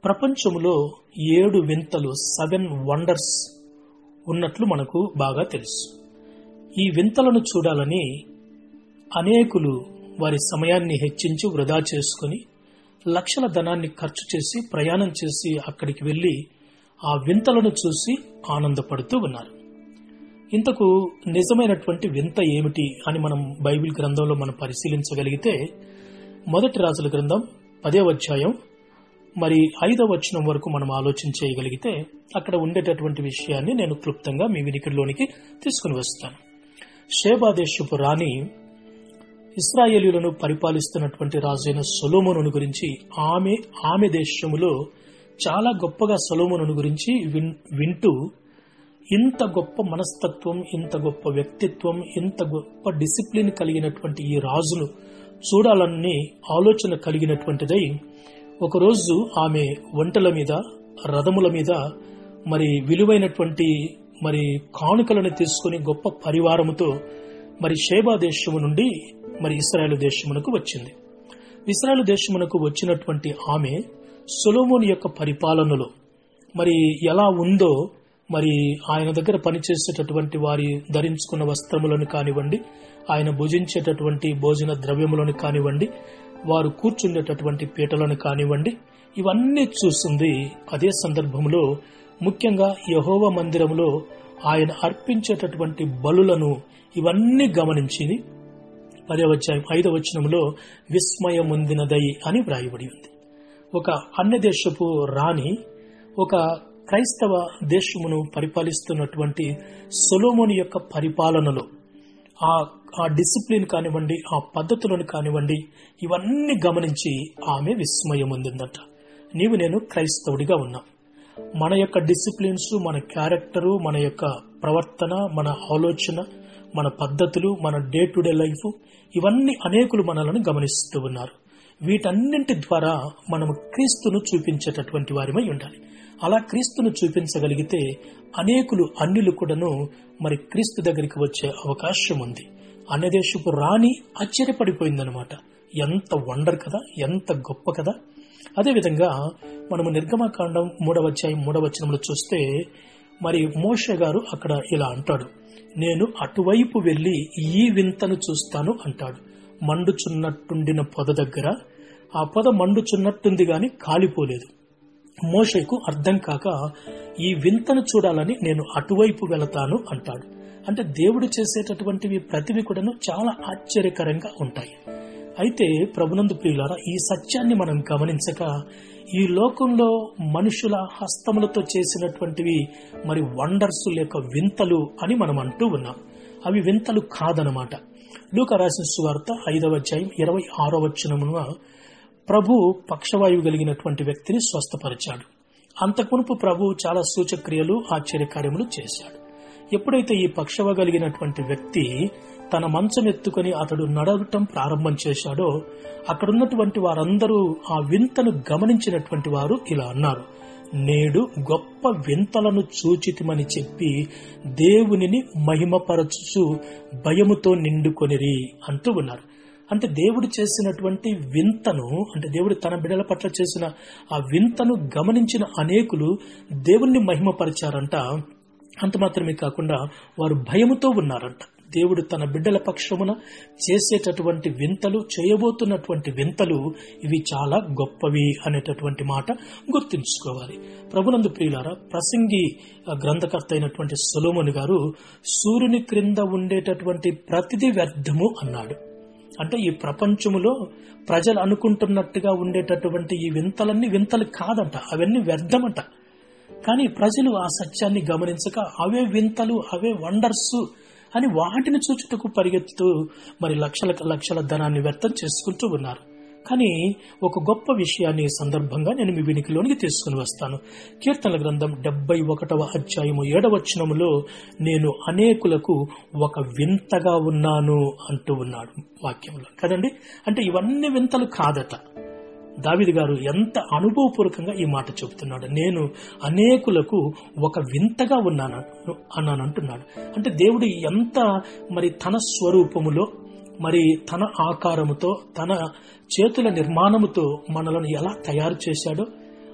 ప్రపంచంలో ఏడు వింతలు సెవెన్ వండర్స్ ఉన్నట్లు మనకు బాగా తెలుసు ఈ వింతలను చూడాలని అనేకులు వారి సమయాన్ని హెచ్చించి వృధా చేసుకుని లక్షల ధనాన్ని ఖర్చు చేసి ప్రయాణం చేసి అక్కడికి వెళ్లి ఆ వింతలను చూసి ఆనందపడుతూ ఉన్నారు ఇంతకు నిజమైనటువంటి వింత ఏమిటి అని మనం బైబిల్ గ్రంథంలో మనం పరిశీలించగలిగితే మొదటి రాజుల గ్రంథం పదే అధ్యాయం మరి ఐదవ వచనం వరకు మనం ఆలోచన చేయగలిగితే అక్కడ ఉండేటటువంటి విషయాన్ని నేను క్లుప్తంగా మీ వినికిడిలోనికి తీసుకుని వస్తాను షేబాదేశపు రాణి ఇస్రాయేలీలను పరిపాలిస్తున్నటువంటి రాజైన సొలోమోను గురించి ఆమె ఆమె దేశములో చాలా గొప్పగా సొలోమోను గురించి విన్ వింటూ ఇంత గొప్ప మనస్తత్వం ఇంత గొప్ప వ్యక్తిత్వం ఇంత గొప్ప డిసిప్లిన్ కలిగినటువంటి ఈ రాజును చూడాలని ఆలోచన కలిగినటువంటిదై ఒకరోజు ఆమె వంటల మీద రథముల మీద మరి విలువైనటువంటి మరి కానుకలను తీసుకుని గొప్ప పరివారముతో మరి షేబా దేశము నుండి మరి ఇస్రాయేల్ దేశమునకు వచ్చింది ఇస్రాయేల్ దేశమునకు వచ్చినటువంటి ఆమె సొలోమోని యొక్క పరిపాలనలో మరి ఎలా ఉందో మరి ఆయన దగ్గర పనిచేసేటటువంటి వారి ధరించుకున్న వస్త్రములను కానివ్వండి ఆయన భుజించేటటువంటి భోజన ద్రవ్యములను కానివ్వండి వారు కూర్చుండేటటువంటి పీటలను కానివ్వండి ఇవన్నీ చూస్తుంది అదే సందర్భంలో ముఖ్యంగా యహోవ మందిరంలో ఆయన అర్పించేటటువంటి బలులను ఇవన్నీ గమనించింది పదే అధ్యాయం ఐదవ వచనంలో విస్మయముందినదై అని వ్రాయబడి ఉంది ఒక అన్య దేశపు రాణి ఒక క్రైస్తవ దేశమును పరిపాలిస్తున్నటువంటి సొలోమోని యొక్క పరిపాలనలో ఆ ఆ డిసిప్లిన్ కానివ్వండి ఆ పద్ధతులను కానివ్వండి ఇవన్నీ గమనించి ఆమె విస్మయం ఉందిందట నీవు నేను క్రైస్తవుడిగా ఉన్నాం మన యొక్క డిసిప్లిన్స్ మన క్యారెక్టరు మన యొక్క ప్రవర్తన మన ఆలోచన మన పద్ధతులు మన డే టు డే లైఫ్ ఇవన్నీ అనేకులు మనలను గమనిస్తూ ఉన్నారు వీటన్నింటి ద్వారా మనము క్రీస్తును చూపించేటటువంటి వారిమై ఉండాలి అలా క్రీస్తును చూపించగలిగితే అనేకులు అన్యులు కూడాను మరి క్రీస్తు దగ్గరికి వచ్చే అవకాశం ఉంది అన్యదేశపు రాణి ఆశ్చర్యపడిపోయిందనమాట ఎంత వండర్ కదా ఎంత గొప్ప కదా అదేవిధంగా మనము నిర్గమకాండం మూడవ అధ్యాయం మూడవ వచనంలో చూస్తే మరి మోష గారు అక్కడ ఇలా అంటాడు నేను అటువైపు వెళ్లి ఈ వింతను చూస్తాను అంటాడు మండుచున్నట్టుండిన పొద దగ్గర ఆ పొద మండుచున్నట్టుంది గాని కాలిపోలేదు మోషకు అర్థం కాక ఈ వింతను చూడాలని నేను అటువైపు వెళతాను అంటాడు అంటే దేవుడు చేసేటటువంటివి ప్రతివి కూడాను చాలా ఆశ్చర్యకరంగా ఉంటాయి అయితే ప్రభునందు ప్రియులారా ఈ సత్యాన్ని మనం గమనించక ఈ లోకంలో మనుషుల హస్తములతో చేసినటువంటివి మరి వండర్స్ లేక వింతలు అని మనం అంటూ ఉన్నాం అవి వింతలు కాదనమాట లూక రాసిన సువార్త ఐదవ అధ్యాయం ఇరవై ఆరో వచనమున ప్రభు పక్షవాయువు కలిగినటువంటి వ్యక్తిని స్వస్థపరిచాడు అంతకుమునుపు ప్రభు చాలా సూచక్రియలు ఆశ్చర్యకార్యములు చేశాడు ఎప్పుడైతే ఈ పక్షవ కలిగినటువంటి వ్యక్తి తన మంచం ఎత్తుకొని అతడు నడవటం ప్రారంభం చేశాడో అక్కడున్నటువంటి వారందరూ ఆ వింతను గమనించినటువంటి వారు ఇలా అన్నారు నేడు గొప్ప వింతలను చూచితిమని చెప్పి దేవునిని మహిమపరచుచు భయముతో నిండుకొనిరి అంటూ ఉన్నారు అంటే దేవుడు చేసినటువంటి వింతను అంటే దేవుడు తన బిడ్డల పట్ల చేసిన ఆ వింతను గమనించిన అనేకులు దేవుణ్ణి మహిమపరిచారంట అంత మాత్రమే కాకుండా వారు భయముతో ఉన్నారంట దేవుడు తన బిడ్డల పక్షమున చేసేటటువంటి వింతలు చేయబోతున్నటువంటి వింతలు ఇవి చాలా గొప్పవి అనేటటువంటి మాట గుర్తుంచుకోవాలి ప్రభునందు ప్రియులారా ప్రసంగి గ్రంథకర్త అయినటువంటి సొలోముని గారు సూర్యుని క్రింద ఉండేటటువంటి ప్రతిదీ వ్యర్థము అన్నాడు అంటే ఈ ప్రపంచములో ప్రజలు అనుకుంటున్నట్టుగా ఉండేటటువంటి ఈ వింతలన్నీ వింతలు కాదంట అవన్నీ వ్యర్థమట కానీ ప్రజలు ఆ సత్యాన్ని గమనించక అవే వింతలు అవే వండర్స్ అని వాటిని చూచుటకు పరిగెత్తుతూ మరి లక్షల లక్షల ధనాన్ని వ్యర్థం చేసుకుంటూ ఉన్నారు కానీ ఒక గొప్ప విషయాన్ని ఈ సందర్భంగా నేను మీ వినికిలోనికి తీసుకుని వస్తాను కీర్తన గ్రంథం డెబ్బై ఒకటవ అధ్యాయము ఏడవచనములో నేను అనేకులకు ఒక వింతగా ఉన్నాను అంటూ ఉన్నాడు వాక్యంలో కదండి అంటే ఇవన్నీ వింతలు కాదట దావిది గారు ఎంత అనుభవపూర్వకంగా ఈ మాట చెబుతున్నాడు నేను అనేకులకు ఒక వింతగా ఉన్నాను అన్నాను అంటున్నాడు అంటే దేవుడు ఎంత మరి తన స్వరూపములో మరి తన ఆకారముతో తన చేతుల నిర్మాణముతో మనలను ఎలా తయారు చేశాడో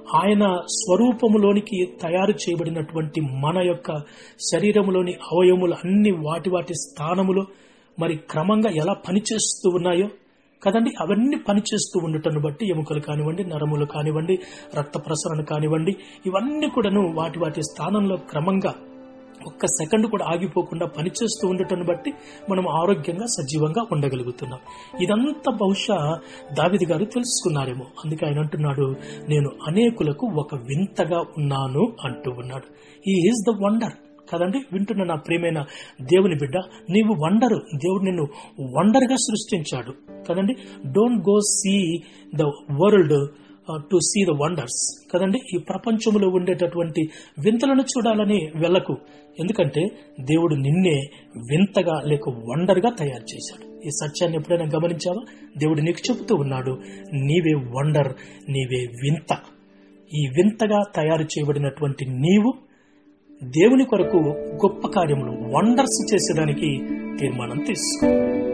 ఆయన స్వరూపములోనికి తయారు చేయబడినటువంటి మన యొక్క శరీరములోని అవయములు అన్ని వాటి వాటి స్థానములో మరి క్రమంగా ఎలా పనిచేస్తూ ఉన్నాయో కదండి అవన్నీ పనిచేస్తూ ఉండటం బట్టి ఎముకలు కానివ్వండి నరములు కానివ్వండి రక్త ప్రసరణ కానివ్వండి ఇవన్నీ కూడాను వాటి వాటి స్థానంలో క్రమంగా ఒక్క సెకండ్ కూడా ఆగిపోకుండా పనిచేస్తూ ఉండటం బట్టి మనం ఆరోగ్యంగా సజీవంగా ఉండగలుగుతున్నాం ఇదంతా బహుశా దావిది గారు తెలుసుకున్నారేమో అందుకే ఆయన అంటున్నాడు నేను అనేకులకు ఒక వింతగా ఉన్నాను అంటూ ఉన్నాడు ఈ ఈజ్ ద వండర్ కదండి వింటున్న నా ప్రియమైన దేవుని బిడ్డ నీవు వండరు దేవుడు నిన్ను వండర్గా సృష్టించాడు కదండి don't go see the world to see the wonders కదండి ఈ ప్రపంచంలో ఉండేటటువంటి వింతలను చూడాలని వెళ్ళకు ఎందుకంటే దేవుడు నిన్నే వింతగా లేక వండర్గా తయారు చేశాడు ఈ సత్యాన్ని ఎప్పుడైనా గమనించావా దేవుడు నీకు చెబుతూ ఉన్నాడు నీవే వండర్ నీవే వింత ఈ వింతగా తయారు చేయబడినటువంటి నీవు దేవుని కొరకు గొప్ప కార్యములు వండర్స్ చేసేదానికి తీర్మానం తీసుకో